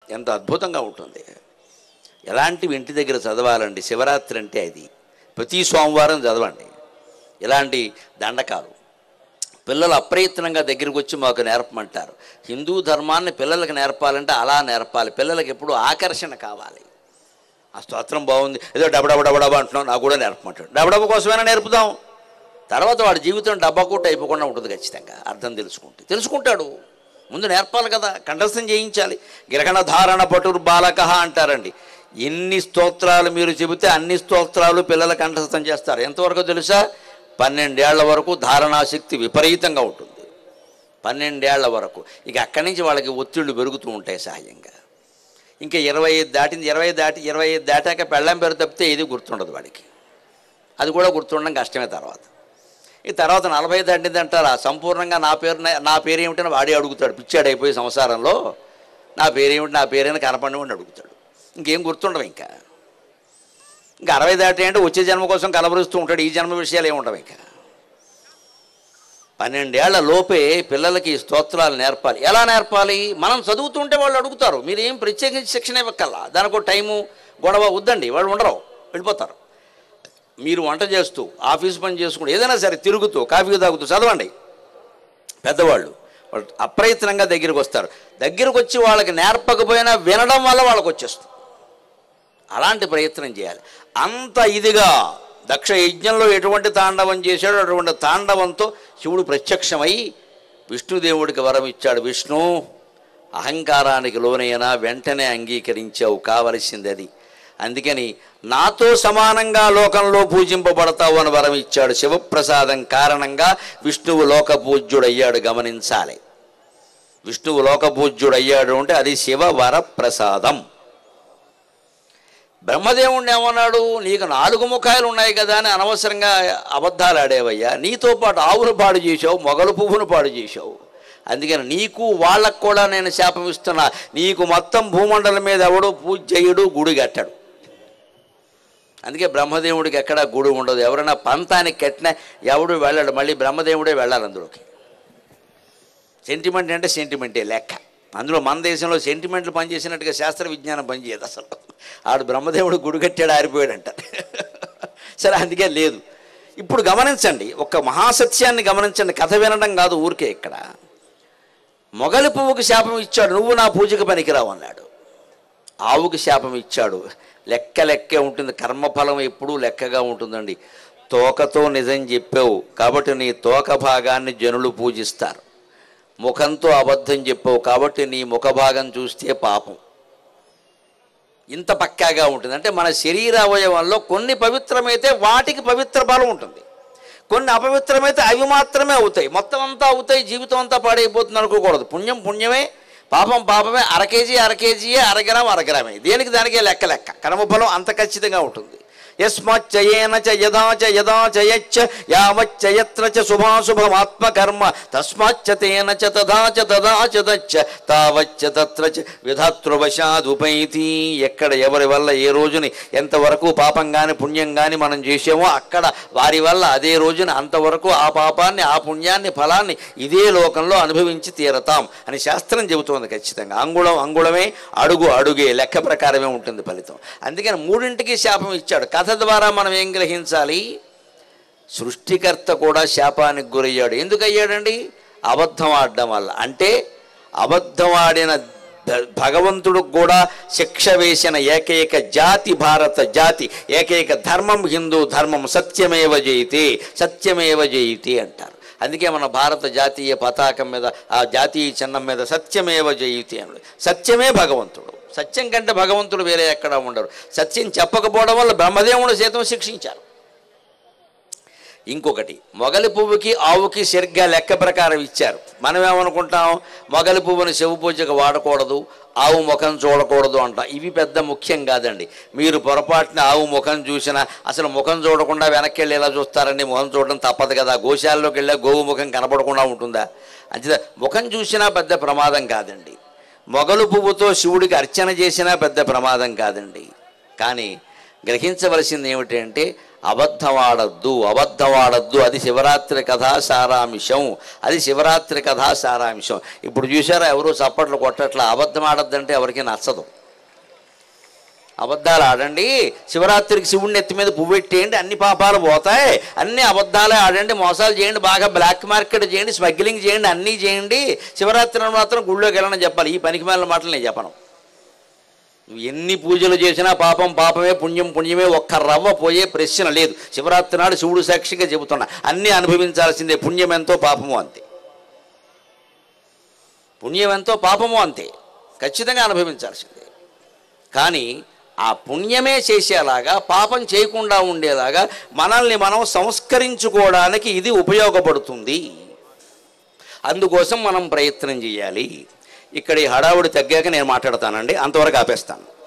ఎంత అద్భుతంగా ఉంటుంది ఎలాంటివి ఇంటి దగ్గర చదవాలండి శివరాత్రి అంటే అది ప్రతి సోమవారం చదవండి ఇలాంటి దండకాలు పిల్లలు అప్రయత్నంగా దగ్గరికి వచ్చి మాకు నేర్పమంటారు హిందూ ధర్మాన్ని పిల్లలకు నేర్పాలంటే అలా నేర్పాలి పిల్లలకి ఎప్పుడు ఆకర్షణ కావాలి ఆ స్తోత్రం బాగుంది ఏదో డబడబ డబడబ అంటున్నాం నాకు కూడా నేర్పమంటాడు డబడబ కోసమైనా నేర్పుదాం తర్వాత వాడి జీవితం డబ్బా కొట్టు అయిపోకుండా ఉంటుంది ఖచ్చితంగా అర్థం తెలుసుకుంటే తెలుసుకుంటాడు ముందు నేర్పాలి కదా కంఠస్థం చేయించాలి గ్రహణ ధారణ పటుర్ బాలక అంటారండి ఎన్ని స్తోత్రాలు మీరు చెబితే అన్ని స్తోత్రాలు పిల్లల కంఠస్థం చేస్తారు ఎంతవరకు తెలుసా పన్నెండేళ్ల వరకు ధారణాశక్తి విపరీతంగా ఉంటుంది పన్నెండేళ్ల వరకు ఇక అక్కడి నుంచి వాళ్ళకి ఒత్తిళ్లు పెరుగుతూ ఉంటాయి సహజంగా ఇంకా ఇరవై ఐదు దాటింది ఇరవై దాటి ఇరవై ఐదు దాటాక పెళ్ళం పేరు తప్పితే ఏది గుర్తుండదు వాడికి అది కూడా గుర్తుండడం కష్టమే తర్వాత ఈ తర్వాత నలభై దాటింది అంటారా సంపూర్ణంగా నా పేరు నా పేరు ఏమిటని వాడే అడుగుతాడు పిచ్చాడు అయిపోయి సంసారంలో నా పేరేమిటి నా పేరైనా కనపడినవాడిని అడుగుతాడు ఇంకేం గుర్తుండవు ఇంకా ఇంకా అరవై దాటి అంటే వచ్చే జన్మ కోసం కలబరుస్తూ ఉంటాడు ఈ జన్మ విషయాలు ఏముండవు ఇంకా పన్నెండేళ్ల లోపే పిల్లలకి ఈ స్తోత్రాలు నేర్పాలి ఎలా నేర్పాలి మనం చదువుతుంటే వాళ్ళు అడుగుతారు మీరు ఏం ప్రత్యేకించి శిక్షణ ఇవ్వక్కల్లా దానికో టైము గొడవ వద్దండి వాళ్ళు ఉండరు వెళ్ళిపోతారు మీరు వంట చేస్తూ ఆఫీస్ పని చేసుకుంటూ ఏదైనా సరే తిరుగుతూ కాఫీ తాగుతూ చదవండి పెద్దవాళ్ళు వాళ్ళు అప్రయత్నంగా దగ్గరికి వస్తారు దగ్గరికి వచ్చి వాళ్ళకి నేర్పకపోయినా వినడం వల్ల వాళ్ళకి వచ్చేస్తుంది అలాంటి ప్రయత్నం చేయాలి అంత ఇదిగా దక్ష యజ్ఞంలో ఎటువంటి తాండవం చేశాడో అటువంటి తాండవంతో శివుడు ప్రత్యక్షమై విష్ణుదేవుడికి వరం ఇచ్చాడు విష్ణు అహంకారానికి లోనైనా వెంటనే అంగీకరించావు కావలసింది అది అందుకని నాతో సమానంగా లోకంలో పూజింపబడతావు అని వరం ఇచ్చాడు శివప్రసాదం కారణంగా విష్ణువు లోక పూజ్యుడయ్యాడు గమనించాలి విష్ణువు లోక పూజ్యుడయ్యాడు అంటే అది శివ వర ప్రసాదం బ్రహ్మదేవుణ్ణి ఏమన్నాడు నీకు నాలుగు ముఖాలు ఉన్నాయి కదా అని అనవసరంగా అబద్ధాలు ఆడేవయ్యా నీతో పాటు ఆవును పాడు చేశావు మొగలు పువ్వును పాడు చేశావు అందుకని నీకు వాళ్ళకు కూడా నేను శాపం ఇస్తున్నా నీకు మొత్తం భూమండలం మీద ఎవడు పూజ చేయడు గుడి కట్టాడు అందుకే బ్రహ్మదేవుడికి ఎక్కడా గుడి ఉండదు ఎవరైనా పంతానికి కట్టినా ఎవడు వెళ్ళాడు మళ్ళీ బ్రహ్మదేవుడే వెళ్ళాలి అందులోకి సెంటిమెంట్ అంటే సెంటిమెంటే లెక్క అందులో మన దేశంలో సెంటిమెంట్లు పనిచేసినట్టుగా శాస్త్ర విజ్ఞానం పనిచేయదు అసలు ఆడు బ్రహ్మదేవుడు గుడి కట్టాడు ఆరిపోయాడంట సరే అందుకే లేదు ఇప్పుడు గమనించండి ఒక మహాసత్యాన్ని గమనించండి కథ వినడం కాదు ఊరికే ఇక్కడ మొగలి పువ్వుకి శాపం ఇచ్చాడు నువ్వు నా పూజకు పనికిరావు అన్నాడు ఆవుకి శాపం ఇచ్చాడు లెక్క లెక్కే ఉంటుంది కర్మఫలం ఎప్పుడూ లెక్కగా ఉంటుందండి తోకతో నిజం చెప్పావు కాబట్టి నీ తోక భాగాన్ని జనులు పూజిస్తారు ముఖంతో అబద్ధం చెప్పావు కాబట్టి నీ ముఖ భాగం చూస్తే పాపం ఇంత పక్కాగా ఉంటుంది అంటే మన శరీర అవయవంలో కొన్ని పవిత్రమైతే వాటికి పవిత్ర బలం ఉంటుంది కొన్ని అపవిత్రమైతే అవి మాత్రమే అవుతాయి మొత్తం అంతా అవుతాయి జీవితం అంతా పాడైపోతుంది అనుకోకూడదు పుణ్యం పుణ్యమే పాపం పాపమే అర కేజీ అర కేజీయే అరగ్రామ్ అరగ్రామే దేనికి దానికే లెక్క లెక్క కర్మఫలం అంత ఖచ్చితంగా ఉంటుంది యస్మచ్చయేన చ యదా చ యదా చ యచ్చ యావచ్చ యత్ర చ శుభాశుభమాత్మకర్మ తస్మాచ్చ తేన చ తదా చ తదా చ తచ్చ తావచ్చ తత్ర చ విధాతృవశాదుపైతి ఎక్కడ ఎవరి వల్ల ఏ రోజుని ఎంతవరకు పాపం కానీ పుణ్యం కానీ మనం చేసామో అక్కడ వారి వల్ల అదే రోజున అంతవరకు ఆ పాపాన్ని ఆ పుణ్యాన్ని ఫలాన్ని ఇదే లోకంలో అనుభవించి తీరతాం అని శాస్త్రం చెబుతోంది ఖచ్చితంగా అంగుళం అంగుళమే అడుగు అడుగే లెక్క ప్రకారమే ఉంటుంది ఫలితం అందుకని మూడింటికి శాపం ఇచ్చాడు కథ ద్వారా మనం ఏం గ్రహించాలి సృష్టికర్త కూడా శాపానికి గురయ్యాడు ఎందుకు అయ్యాడండి అబద్ధం ఆడడం వల్ల అంటే అబద్ధం ఆడిన ద- భగవంతుడు కూడా శిక్ష వేసిన ఏకైక జాతి భారత జాతి ఏకైక ధర్మం హిందూ ధర్మం సత్యమేవ జయితే సత్యమేవ జయితే అంటారు అందుకే మన భారత జాతీయ పతాకం మీద ఆ జాతీయ చిహ్నం మీద సత్యమేవ జయితే అని సత్యమే భగవంతుడు సత్యం కంటే భగవంతుడు వేరే ఎక్కడ ఉండరు సత్యం చెప్పకపోవడం వల్ల బ్రహ్మదేవుడు సైతం శిక్షించారు ఇంకొకటి మొగలి పువ్వుకి ఆవుకి సరిగ్గా లెక్క ప్రకారం ఇచ్చారు మనం ఏమనుకుంటాం మొగలి పువ్వుని శివ పూజకు వాడకూడదు ఆవు ముఖం చూడకూడదు అంటాం ఇవి పెద్ద ముఖ్యం కాదండి మీరు పొరపాటున ఆవు ముఖం చూసినా అసలు ముఖం చూడకుండా వెనక్కి వెళ్ళి ఎలా చూస్తారండి ముఖం చూడడం తప్పదు కదా గోశాలలోకి వెళ్ళా గోవు ముఖం కనపడకుండా ఉంటుందా అంతే ముఖం చూసినా పెద్ద ప్రమాదం కాదండి మొగలు పువ్వుతో శివుడికి అర్చన చేసినా పెద్ద ప్రమాదం కాదండి కానీ గ్రహించవలసింది ఏమిటంటే అబద్ధవాడద్దు అబద్ధవాడద్దు అది శివరాత్రి కథా సారాంశం అది శివరాత్రి కథా సారాంశం ఇప్పుడు చూసారా ఎవరు చప్పట్లు కొట్టట్లా అబద్ధం ఆడద్దంటే ఎవరికి నచ్చదు అబద్ధాలు ఆడండి శివరాత్రికి శివుడిని ఎత్తి మీద పువ్వు పెట్టేయండి అన్ని పాపాలు పోతాయి అన్ని అబద్ధాలే ఆడండి మోసాలు చేయండి బాగా బ్లాక్ మార్కెట్ చేయండి స్మగ్లింగ్ చేయండి అన్నీ చేయండి శివరాత్రి మాత్రం గుళ్ళోకి వెళ్ళని చెప్పాలి ఈ పనికి మేల మాటలు నేను చెప్పను నువ్వు ఎన్ని పూజలు చేసినా పాపం పాపమే పుణ్యం పుణ్యమే ఒక్క రవ్వ పోయే ప్రశ్న లేదు శివరాత్రి నాడు శివుడు సాక్షిగా చెబుతున్నా అన్నీ అనుభవించాల్సిందే పుణ్యం ఎంతో పాపము అంతే పుణ్యం ఎంతో పాపము అంతే ఖచ్చితంగా అనుభవించాల్సిందే కానీ ఆ పుణ్యమే చేసేలాగా పాపం చేయకుండా ఉండేలాగా మనల్ని మనం సంస్కరించుకోవడానికి ఇది ఉపయోగపడుతుంది అందుకోసం మనం ప్రయత్నం చేయాలి ఇక్కడ ఈ హడావుడి తగ్గాక నేను మాట్లాడతానండి అంతవరకు ఆపేస్తాను